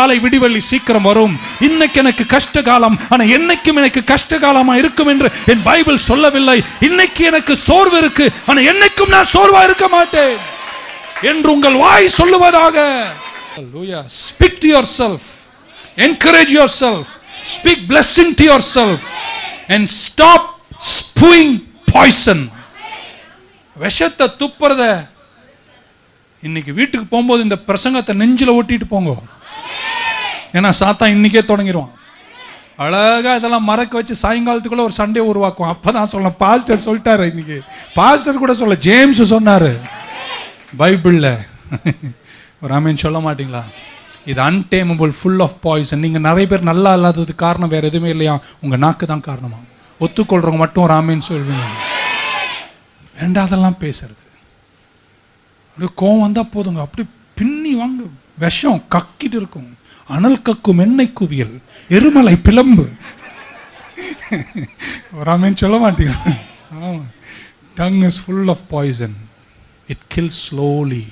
காலை விடிவெள்ளி சீக்கிரம் வரும் இன்னைக்கு எனக்கு கஷ்ட காலம் ஆனா என்னைக்கும் எனக்கு கஷ்ட காலமா இருக்கும் என்று என் பைபிள் சொல்லவில்லை இன்னைக்கு எனக்கு சோர்வு இருக்கு ஆனா என்னைக்கும் நான் சோர்வா இருக்க மாட்டேன் என்று உங்கள் வாய் சொல்லுவதாக speak to yourself encourage yourself speak blessing to yourself and stop spewing poison விஷத்தை துப்புறத இன்னைக்கு வீட்டுக்கு போகும்போது இந்த பிரசங்கத்தை நெஞ்சில ஒட்டிட்டு போங்க ஏன்னா சாத்தா இன்னைக்கே தொடங்கிடுவான் அழகா இதெல்லாம் மறக்க வச்சு சாயங்காலத்துக்குள்ள ஒரு சண்டே உருவாக்குவான் அப்பதான் சொல்லலாம் பாஸ்டர் சொல்லிட்டாரு இன்னைக்கு பாஸ்டர் கூட சொல்ல ஜேம்ஸ் சொன்னாரு பைபிள்ல ஒரு ஆமீன் சொல்ல மாட்டீங்களா இது அன்டேமபிள் ஃபுல் ஆஃப் பாய்சன் நீங்க நிறைய பேர் நல்லா இல்லாததுக்கு காரணம் வேற எதுவுமே இல்லையா உங்க நாக்கு தான் காரணமா ஒத்துக்கொள்றவங்க மட்டும் ஒரு ஆமீன் சொல்வீங்க வேண்டாதெல்லாம் பேசுறது அப்படியே கோவம் வந்தா போதுங்க அப்படி பின்னி வாங்க விஷம் கக்கிட்டு இருக்கும் அனல் கக்கும் எண்ணெய் குவியல் எருமலை பிளம்பு ஒரு ஆமீன் சொல்ல மாட்டீங்க tongue is full of poison it kill slowly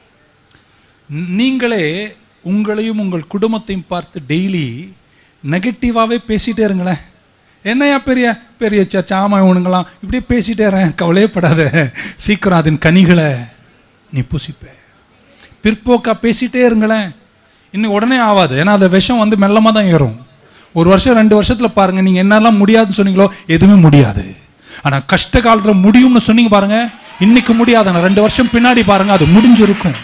நீங்களே உங்களையும் உங்கள் குடும்பத்தையும் பார்த்து டெய்லி நெகட்டிவாகவே பேசிட்டே இருங்களேன் என்னையா பெரிய பெரிய சாமா இவனுங்களாம் இப்படியே பேசிட்டே இருறேன் கவலையே படாத சீக்கிரம் அதன் கனிகளை நீ புசிப்ப பிற்போக்கா பேசிட்டே இருங்களேன் இன்னும் உடனே ஆகாது ஏன்னா அந்த விஷம் வந்து மெல்லமாக தான் ஏறும் ஒரு வருஷம் ரெண்டு வருஷத்துல பாருங்க நீங்க என்னெல்லாம் முடியாதுன்னு சொன்னீங்களோ எதுவுமே முடியாது ஆனா கஷ்ட காலத்துல முடியும்னு சொன்னீங்க பாருங்க இன்னைக்கு முடியாது ஆனா ரெண்டு வருஷம் பின்னாடி பாருங்க அது முடிஞ்சிருக்கும்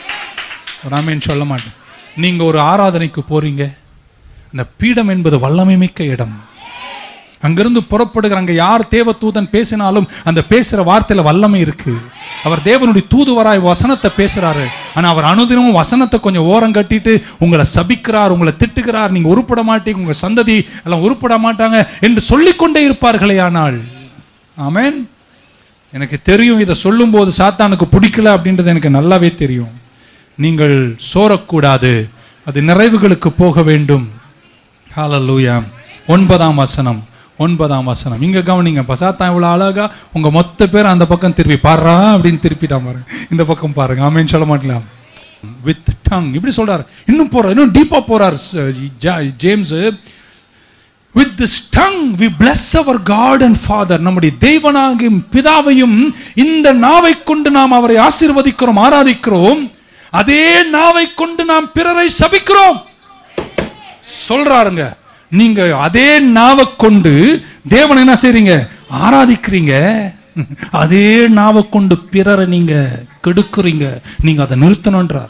ராமேன் சொல்ல மாட்டேன் நீங்க ஒரு ஆராதனைக்கு போறீங்க அந்த பீடம் என்பது வல்லமை மிக்க இடம் அங்கிருந்து புறப்படுகிற அங்க யார் தேவ தூதன் பேசினாலும் அந்த பேசுற வார்த்தையில வல்லமை இருக்கு அவர் தேவனுடைய தூதுவராய் வசனத்தை பேசுறாரு ஆனா அவர் அனுதினமும் வசனத்தை கொஞ்சம் ஓரம் கட்டிட்டு உங்களை சபிக்கிறார் உங்களை திட்டுகிறார் நீங்க உருப்பட மாட்டீங்க உங்க சந்ததி எல்லாம் உருப்பட மாட்டாங்க என்று சொல்லிக்கொண்டே இருப்பார்களே ஆனால் ஆமென் எனக்கு தெரியும் இதை சொல்லும்போது சாத்தானுக்கு பிடிக்கல அப்படின்றது எனக்கு நல்லாவே தெரியும் நீங்கள் சோரக்கூடாது அது நிறைவுகளுக்கு போக வேண்டும் ஹalleluya ஒன்பதாம் வசனம் ஒன்பதாம் வசனம் இங்க கவனிங்க பசாத்தான் இவ்வளவு அழகா உங்க மொத்த பேர் அந்த பக்கம் திருப்பி பாடுறா அப்படின்னு திருப்பிட்டான் பாருங்க இந்த பக்கம் பாருங்க ஆமேன்னு சொல்ல மாட்டலாம் வித் டங் இப்படி சொல்றாரு இன்னும் போறார் இன்னும் டீப்பா போறார் James with this tongue we bless our God and father நம்முடைய தெய்வனாகியும் பிதாவையும் இந்த நாவை கொண்டு நாம் அவரை ஆசீர்வதிக்கிறோம் ஆராதிக்கிறோம் அதே நாவை கொண்டு நாம் பிறரை சபிக்கிறோம் சொல்றாருங்க நீங்க அதே நாவை கொண்டு தேவனை என்ன செய்றீங்க ஆராதிக்கிறீங்க அதே நாவை கொண்டு பிறரை நீங்க கெடுக்குறீங்க நீங்க அதை நிறுத்தணும்ன்றார்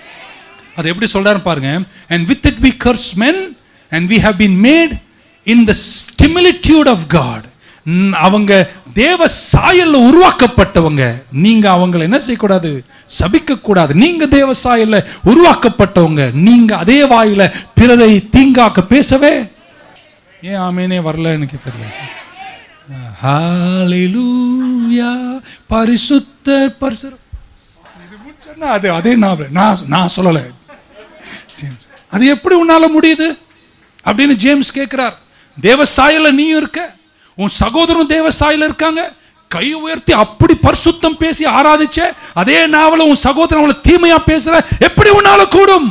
அது எப்படி சொல்றாரு பாருங்க and with it we curse men and we have been made in the similitude of god ம், அவங்க தேவ சாயல்ல உருவாக்கப்பட்டவங்க நீங்க அவங்களை என்ன செய்யக்கூடாது சபிக்க கூடாது நீங்க தேவ சாயல்ல உருவாக்கப்பட்டவங்க நீங்க அதே வாயில பிறரை தீங்காக்க பேசவே ஏன் ஆமேனே வரல எனக்கு தெரியல ஹalleluya பரிசுத்தர் பரிசுத்தர் இது முடிச்சோன்னா அது அதே நான் நான் நான் சொல்லலை ஜேம்ஸ் அது எப்படி உன்னால முடியுது அப்படின்னு ஜேம்ஸ் கேட்கிறார் தேவ சாயல நீயும் இருக்க உன் சகோதரன் தேவ சாயல இருக்காங்க கை உயர்த்தி அப்படி பரிசுத்தம் பேசி ஆராதிச்ச அதே நாவல உன் சகோதரன் அவளை தீமையா பேசுற எப்படி உன்னால கூடும்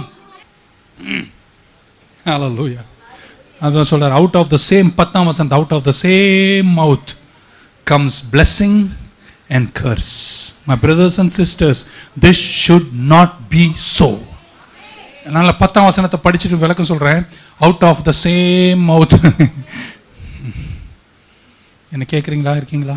ஹalleluya அதான் சொல்றார் அவுட் ஆஃப் த சேம் பத்தாம் வசந்த் out of the same mouth comes blessing and curse my brothers and sisters this should not be so அதனால பத்தாம் வசனத்தை படிச்சுட்டு விளக்கம் சொல்றேன் out of the same mouth என்ன கேட்குறீங்களா இருக்கீங்களா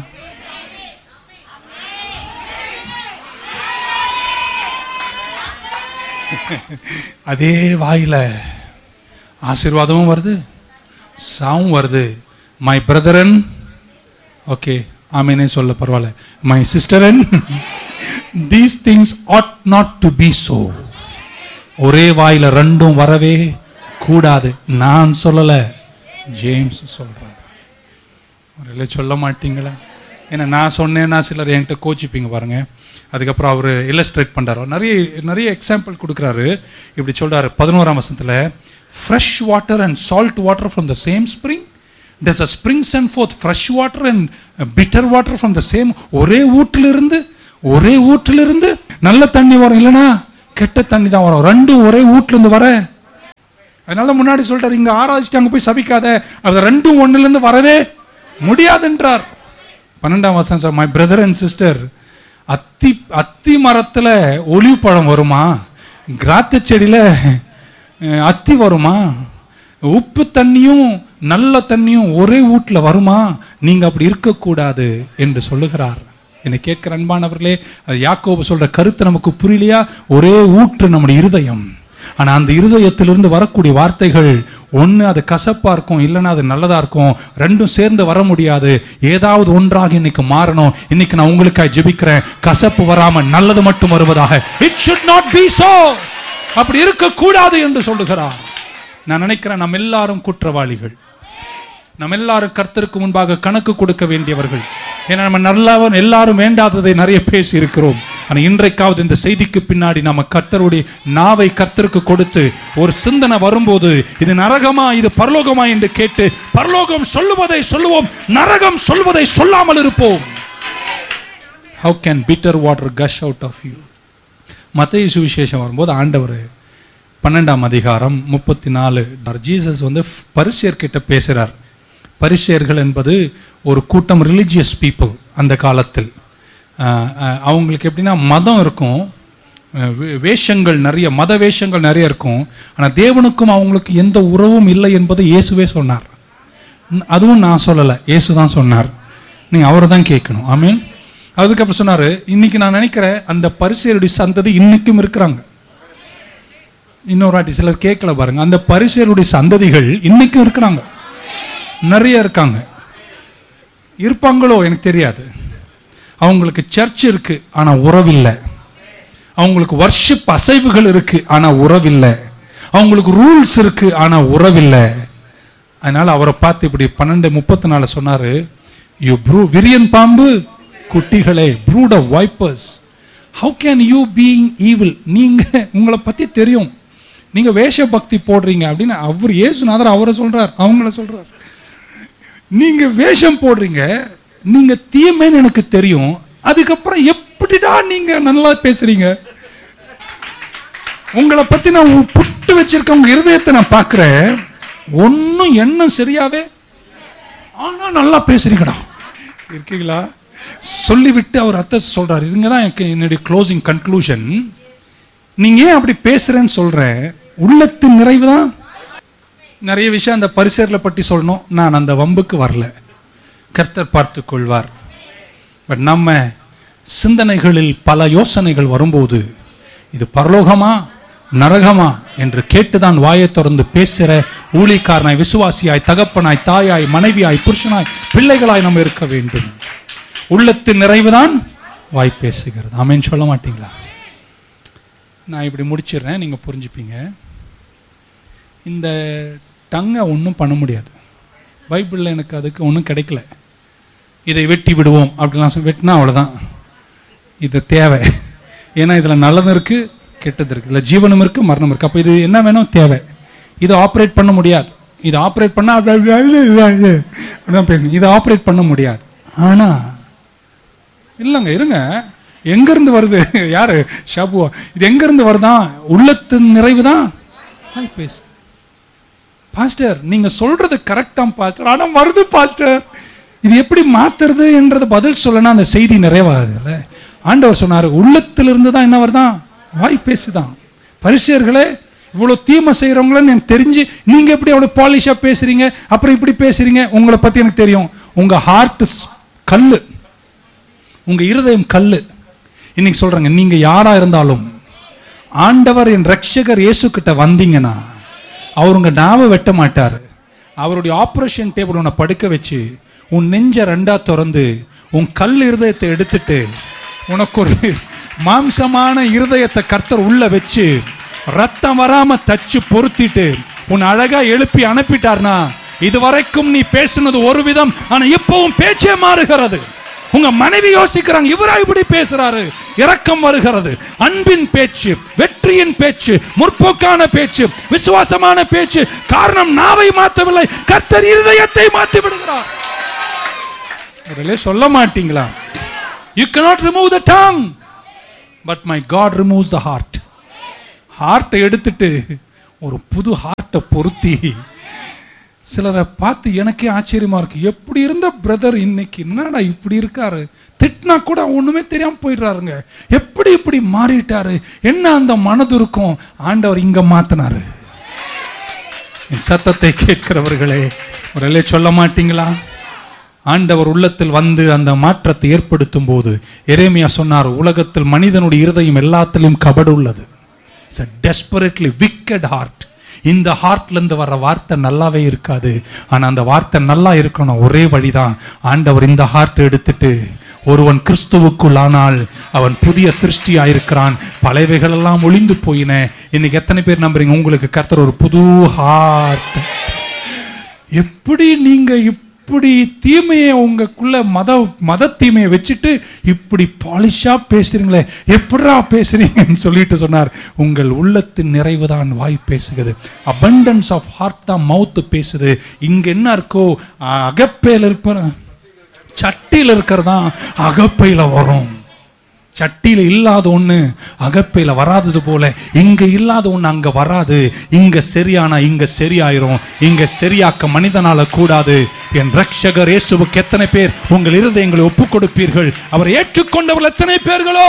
அதே வாயில ஆசீர்வாதமும் வருது சாவும் வருது மை பிரதரன் ஓகே ஆமேனே சொல்ல பரவாயில்ல my sistren these things ought not to be so ஒரே வாயில ரெண்டும் வரவே கூடாது நான் சொல்லல ஜேம்ஸ் சொல்றாரு அவர்களே சொல்ல மாட்டீங்களா ஏன்னா நான் சொன்னேன்னா சிலர் என்கிட்ட கோச்சிப்பீங்க பாருங்க அதுக்கப்புறம் அவர் இல்லஸ்ட்ரேட் பண்றாரு அவர் நிறைய நிறைய எக்ஸாம்பிள் கொடுக்குறாரு இப்படி சொல்றாரு பதினோராம் வருஷத்துல fresh water and salt water from the same spring does a spring send forth fresh water and bitter water from the same ஒரே ஊட்டிலிருந்து ஒரே ஊட்டிலிருந்து நல்ல தண்ணி வரும் இல்லைனா கெட்ட தண்ணி தான் வரும் ரெண்டும் ஒரே வீட்டுல இருந்து வர அதனால தான் முன்னாடி சொல்றாரு இங்க ஆராய்ச்சிட்டு அங்க போய் சபிக்காத அது ரெண்டும் ஒண்ணுல இருந்து வரவே முடியாதுன்றார் பன்னெண்டாம் வருஷம் sir my brother and sister அத்தி அத்தி மரத்துல ஒலிவ் பழம் வருமா கிராத்த செடியில அஹ், அத்தி வருமா உப்பு தண்ணியும் நல்ல தண்ணியும் ஒரே வீட்ல வருமா நீங்க அப்படி இருக்கக்கூடாது என்று சொல்லுகிறார் என்னை கேட்கிற அன்பானவர்களே அது யாக்கோபு சொல்ற கருத்து நமக்கு புரியலையா ஒரே ஊற்று நம்முடைய இருதயம் ஆனா அந்த இருதயத்திலிருந்து வரக்கூடிய வார்த்தைகள் ஒண்ணு அது கசப்பா இருக்கும் இல்லைன்னா அது நல்லதா இருக்கும் ரெண்டும் சேர்ந்து வர முடியாது ஏதாவது ஒன்றாக இன்னைக்கு மாறணும் இன்னைக்கு நான் உங்களுக்காக ஜெபிக்கிறேன் கசப்பு வராம நல்லது மட்டும் வருவதாக it should not be so அப்படி இருக்கக்கூடாது என்று சொல்லுகிறார் நான் நினைக்கிறேன் நம்ம எல்லாரும் குற்றவாளிகள் நம்ம எல்லாரும் கர்த்தருக்கு முன்பாக கணக்கு கொடுக்க வேண்டியவர்கள் ஏன்னா நம்ம நல்லவன் எல்லாரும் வேண்டாததை நிறைய பேசி இருக்கிறோம் ஆனா இன்றைக்காவது இந்த செய்திக்கு பின்னாடி நம்ம கர்த்தருடைய நாவை கர்த்தருக்கு கொடுத்து ஒரு சிந்தனை வரும்போது இது நரகமா இது பரலோகமா என்று கேட்டு பரலோகம் சொல்லுவதை சொல்லுவோம் நரகம் சொல்வதை சொல்லாமல் இருப்போம் how can bitter water gush out of you மத்திய சுவிசேஷம் வரும்போது ஆண்டவர் பன்னெண்டாம் அதிகாரம் முப்பத்தி நாலு ஜீசஸ் வந்து பரிசேர்கிட்ட பேசுறார் பரிசேர்கள் என்பது ஒரு கூட்டம் ரிலிஜியஸ் பீப்புள் அந்த காலத்தில் அஹ், அஹ், அவங்களுக்கு எப்படின்னா மதம் இருக்கும் அஹ், வே- வேஷங்கள் நிறைய மத வேஷங்கள் நிறைய இருக்கும் ஆனால் தேவனுக்கும் அவங்களுக்கு எந்த உறவும் இல்லை என்பதை இயேசுவே சொன்னார் ந- அதுவும் நான் சொல்லலை இயேசு தான் சொன்னார் நீங்கள் அவரை தான் கேட்கணும் ஆமீன் அதுக்கப்புறம் சொன்னார் இன்னைக்கு நான் நினைக்கிறேன் அந்த பரிசேருடைய சந்ததி இன்னைக்கும் இருக்கிறாங்க இன்னொரு வாட்டி சிலர் கேட்கல பாருங்க அந்த பரிசேருடைய சந்ததிகள் இன்னைக்கும் இருக்கிறாங்க நிறைய இருக்காங்க இருப்பாங்களோ எனக்கு தெரியாது அவங்களுக்கு சர்ச் இருக்கு ஆனா உறவில்லை அவங்களுக்கு வர்ஷிப் அசைவுகள் இருக்கு ஆனா உறவில்லை அவங்களுக்கு ரூல்ஸ் இருக்கு ஆனா உறவில்லை அதனால அவரை பார்த்து இப்படி பன்னெண்டு முப்பத்தி நாலு சொன்னாரு யூ ப்ரூ விரியன் பாம்பு குட்டிகளே brood of vipers how can you being evil நீங்க உங்களை பத்தி தெரியும் நீங்க வேஷ பக்தி போடுறீங்க அப்படின்னு அவர் இயேசுநாதர் அவரை சொல்றார் அவங்கள சொல்றார் நீங்க வேஷம் போடுறீங்க நீங்க தீமைன்னு எனக்கு தெரியும் அதுக்கப்புறம் எப்படிடா நீங்க நல்லா பேசுறீங்க உங்களை பத்தி நான் உ- புட்டு வச்சிருக்க உங்க இருதயத்தை நான் பார்க்கிறேன் ஒன்னும் எண்ணம் சரியாவே ஆனா நல்லா பேசுறீங்கடா இருக்கீங்களா சொல்லிவிட்டு அவர் அர்த்தத்தை சொல்றாரு இதுங்க தான் எனக்கு என்னுடைய க்ளோசிங் கன்க்ளூஷன் நீங்க ஏன் அப்படி பேசுறேன்னு சொல்றேன் உள்ளத்தின் நிறைவு தான் நிறைய விஷயம் அந்த பரிசேரில் பற்றி சொல்லணும் நான் அந்த வம்புக்கு வரல கர்த்தர் பார்த்து கொள்வார் பட் நம்ம சிந்தனைகளில் பல யோசனைகள் வரும்போது இது பரலோகமா நரகமா என்று கேட்டுதான் வாயை திறந்து பேசுகிற ஊழிக்காரனாய் விசுவாசியாய் தகப்பனாய் தாயாய் மனைவியாய் புருஷனாய் பிள்ளைகளாய் நம்ம இருக்க வேண்டும் உள்ளத்தின் நிறைவுதான் வாய் பேசுகிறது ஆமென்னு சொல்ல மாட்டீங்களா நான் இப்படி முடிச்சிடுறேன் நீங்க புரிஞ்சுப்பீங்க இந்த டங்கை ஒன்றும் பண்ண முடியாது பைபிளில் எனக்கு அதுக்கு ஒன்றும் கிடைக்கல இதை வெட்டி விடுவோம் அப்படிலாம் சொல்லி வெட்டினா அவ்வளோதான் இது தேவை ஏன்னா இதில் நல்லதும் இருக்கு கெட்டது இருக்கு இதில் ஜீவனும் இருக்கு மரணம் இருக்கு அப்போ இது என்ன வேணும் தேவை இதை ஆப்ரேட் பண்ண முடியாது இதை ஆப்ரேட் பண்ணால் அப்படிதான் பேசணும் இதை ஆப்ரேட் பண்ண முடியாது ஆனால் இல்லைங்க இருங்க எங்கேருந்து வருது யாரு ஷாபுவா இது எங்கேருந்து வருதான் உள்ளத்தின் நிறைவு தான் பேசு பாஸ்டர் நீங்க சொல்றது கரெக்ட் தான் பாஸ்டர் ஆனா வருது பாஸ்டர் இது எப்படி மாத்துறது என்றது பதில் சொல்லனா அந்த செய்தி நிறைவாகுதுல்ல ஆண்டவர் சொன்னாரு உள்ளத்திலிருந்து தான் என்ன வருதான் வாய் பேசுதான் பரிசியர்களே இவ்வளவு தீமை செய்யறவங்களன்னு எனக்கு தெரிஞ்சு நீங்க எப்படி அவ்வளவு பாலிஷா பேசுறீங்க அப்புறம் இப்படி பேசுறீங்க உங்களை பத்தி எனக்கு தெரியும் உங்க ஹார்ட் கல்லு உங்க இருதயம் கல்லு இன்னைக்கு சொல்றேங்க நீங்க யாரா இருந்தாலும் ஆண்டவர் என் ரட்சகர் இயேசு கிட்ட வந்தீங்கன்னா அவர் உங்க நாவை வெட்ட மாட்டாரு அவருடைய ஆபரேஷன் டேபிள் உன்னை படுக்க வச்சு உன் நெஞ்ச ரெண்டா திறந்து உன் கல் இருதயத்தை எடுத்துட்டு உனக்கு ஒரு மாம்சமான இருதயத்தை கர்த்தர் உள்ள வச்சு ரத்தம் வராம தச்சு பொருத்திட்டு உன் அழகா எழுப்பி அனுப்பிட்டார்னா இதுவரைக்கும் நீ பேசுனது ஒரு விதம் ஆனா இப்பவும் பேச்சே மாறுகிறது உங்க மனைவி யோசிக்கிறாங்க இவரா இப்படி பேசுறாரு இரக்கம் வருகிறது அன்பின் பேச்சு வெற்றியின் பேச்சு முற்போக்கான பேச்சு விசுவாசமான பேச்சு காரணம் நாவை மாற்றவில்லை கர்த்தர் இருதயத்தை மாற்றி விடுகிறார் உடனே சொல்ல மாட்டீங்களா you cannot remove the tongue but my God removes the heart ஹார்ட்டை எடுத்துட்டு ஒரு புது ஹார்ட்டை பொருத்தி சிலரை பார்த்து எனக்கே ஆச்சரியமா இருக்கு எப்படி இருந்த பிரதர் இன்னைக்கு என்னடா இப்படி இருக்காரு திட்டினா கூட ஒண்ணுமே தெரியாம போயிடுறாருங்க எப்படி இப்படி மாறிட்டாரு என்ன அந்த மனது இருக்கும் ஆண்டவர் இங்க மாத்தினாரு என் சத்தத்தை கேட்கிறவர்களே ஒரு சொல்ல மாட்டீங்களா ஆண்டவர் உள்ளத்தில் வந்து அந்த மாற்றத்தை ஏற்படுத்தும் போது எரேமியா சொன்னார் உலகத்தில் மனிதனுடைய இருதயம் எல்லாத்திலும் கபடு உள்ளது it's a desperately wicked heart இந்த ஹார்ட்ல இருந்து வர்ற வார்த்தை நல்லாவே இருக்காது ஆனா அந்த வார்த்தை நல்லா இருக்கணும் ஒரே வழிதான் ஆண்டவர் இந்த ஹார்ட் எடுத்துட்டு ஒருவன் கிறிஸ்துவுக்குள் ஆனால் அவன் புதிய சிருஷ்டியா இருக்கிறான் பழையவைகள் எல்லாம் ஒளிந்து போயின இன்னைக்கு எத்தனை பேர் நம்புறீங்க உங்களுக்கு கர்த்தர் ஒரு புது ஹார்ட் எப்படி நீங்க இப்படி தீமையை உங்களுக்குள்ள மத மத தீமையை வச்சுட்டு இப்படி பாலிஷா பேசுறீங்களே எப்படா பேசுறீங்கன்னு சொல்லிட்டு சொன்னார் உங்கள் உள்ளத்தின் நிறைவுதான் வாய் பேசுகிறது abundance ஆஃப் ஹார்ட் தான் மவுத் பேசுது இங்க என்ன இருக்கோ அகப்பையில் இருப்ப சட்டியில் இருக்கிறதா அகப்பையில வரும் சட்டியில இல்லாத ஒண்ணு அகப்பையில வராதது போல இங்க இல்லாத ஒண்ணு அங்க வராது இங்க சரியானா இங்க சரியாயிரும் இங்க சரியாக்க மனிதனால கூடாது என் ரட்சகர் இயேசுவுக்கு எத்தனை பேர் உங்கள் இருதயங்களை ஒப்புக் கொடுப்பீர்கள் அவரை ஏற்றுக்கொண்டவர்கள் எத்தனை பேர்களோ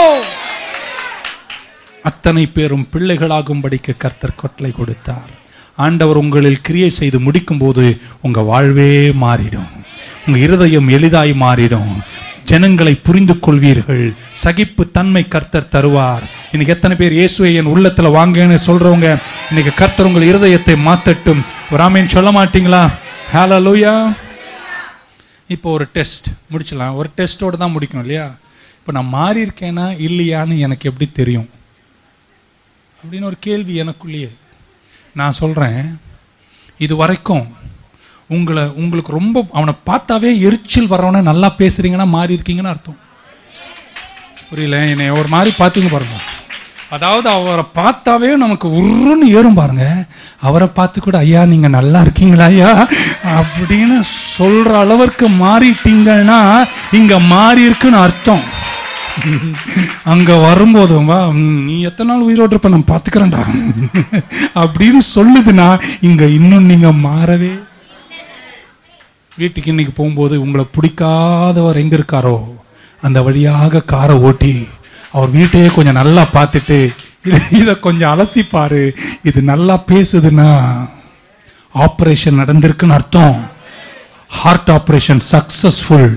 அத்தனை பேரும் பிள்ளைகளாகும்படிக்கு கர்த்தர் கொட்டளை கொடுத்தார் ஆண்டவர் உங்களில் கிரியை செய்து முடிக்கும் போது உங்க வாழ்வே மாறிடும் உங்க இருதயம் எளிதாய் மாறிடும் ஜனங்களை புரிந்து கொள்வீர்கள் சகிப்பு தன்மை கர்த்தர் தருவார் இன்னைக்கு எத்தனை பேர் இயேசுவை என் உள்ளத்துல வாங்கன்னு சொல்றவங்க இன்னைக்கு கர்த்தர் உங்கள் இருதயத்தை மாத்தட்டும் ஒரு ஆமீன் சொல்ல மாட்டீங்களா ஹalleluya இப்போ ஒரு டெஸ்ட் முடிச்சலாம் ஒரு டெஸ்ட்டோட தான் முடிக்கணும் இல்லையா இப்போ நான் மாறி இருக்கேனா இல்லையான்னு எனக்கு எப்படி தெரியும் அப்படின்னு ஒரு கேள்வி எனக்குள்ளேயே நான் சொல்றேன் இது வரைக்கும் உங்களை உங்களுக்கு ரொம்ப அவனை பார்த்தாவே எரிச்சல் வர்றவன நல்லா பேசுறீங்கன்னா மாறி இருக்கீங்கன்னு அர்த்தம் புரியல என்னை ஒரு மாதிரி பார்த்தீங்க பாருங்க அதாவது அவரை பார்த்தாவே நமக்கு உருன்னு ஏறும் பாருங்க அவரை பார்த்து கூட ஐயா நீங்க நல்லா இருக்கீங்களா ஐயா அப்படின்னு சொல்ற அளவிற்கு மாறிட்டீங்கன்னா இங்க மாறி இருக்குன்னு அர்த்தம் அங்க வரும்போதும் வா ம், நீ எத்தனை நாள் உயிரோடு இருப்ப நான் பாத்துக்கிறேன்டா அப்படின்னு சொல்லுதுன்னா இங்க இன்னும் நீங்க மாறவே வீட்டுக்கு இன்னைக்கு போகும்போது உங்களை பிடிக்காதவர் எங்க இருக்காரோ அந்த வழியாக காரை ஓட்டி அவர் வீட்டையே கொஞ்சம் நல்லா பார்த்துட்டு இதை இதை கொஞ்சம் அலசிப்பாரு இது நல்லா பேசுதுன்னா ஆப்ரேஷன் நடந்திருக்குன்னு அர்த்தம் ஹார்ட் ஆப்ரேஷன் சக்சஸ்ஃபுல்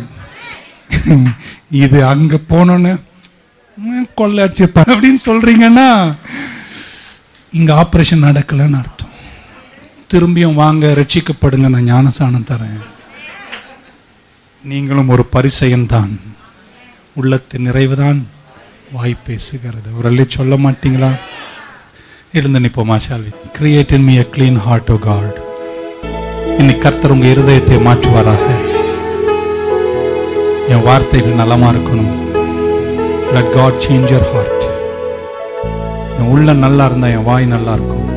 இது அங்க போனோன்னு ம், கொள்ளை அடிச்சிருப்பாரு அப்படின்னு சொல்றீங்கன்னா இங்க ஆப்ரேஷன் நடக்கலைன்னு அர்த்தம் திரும்பியும் வாங்க ரட்சிக்கப்படுங்க நான் ஞானசானம் தரேன் நீங்களும் ஒரு பரிசையன் தான் உள்ளத்தின் நிறைவுதான் வாய் பேசுகிறது ஒரு அல்லி சொல்ல மாட்டீங்களா இருந்து நிப்போமா shall we create in me a clean heart o God இன்னைக்கு கர்த்தர் உங்க இருதயத்தை மாற்றுவாராக என் வார்த்தைகள் நலமா இருக்கணும் let God change your heart என் உள்ள நல்லா இருந்தா என் வாய் நல்லா இருக்கும்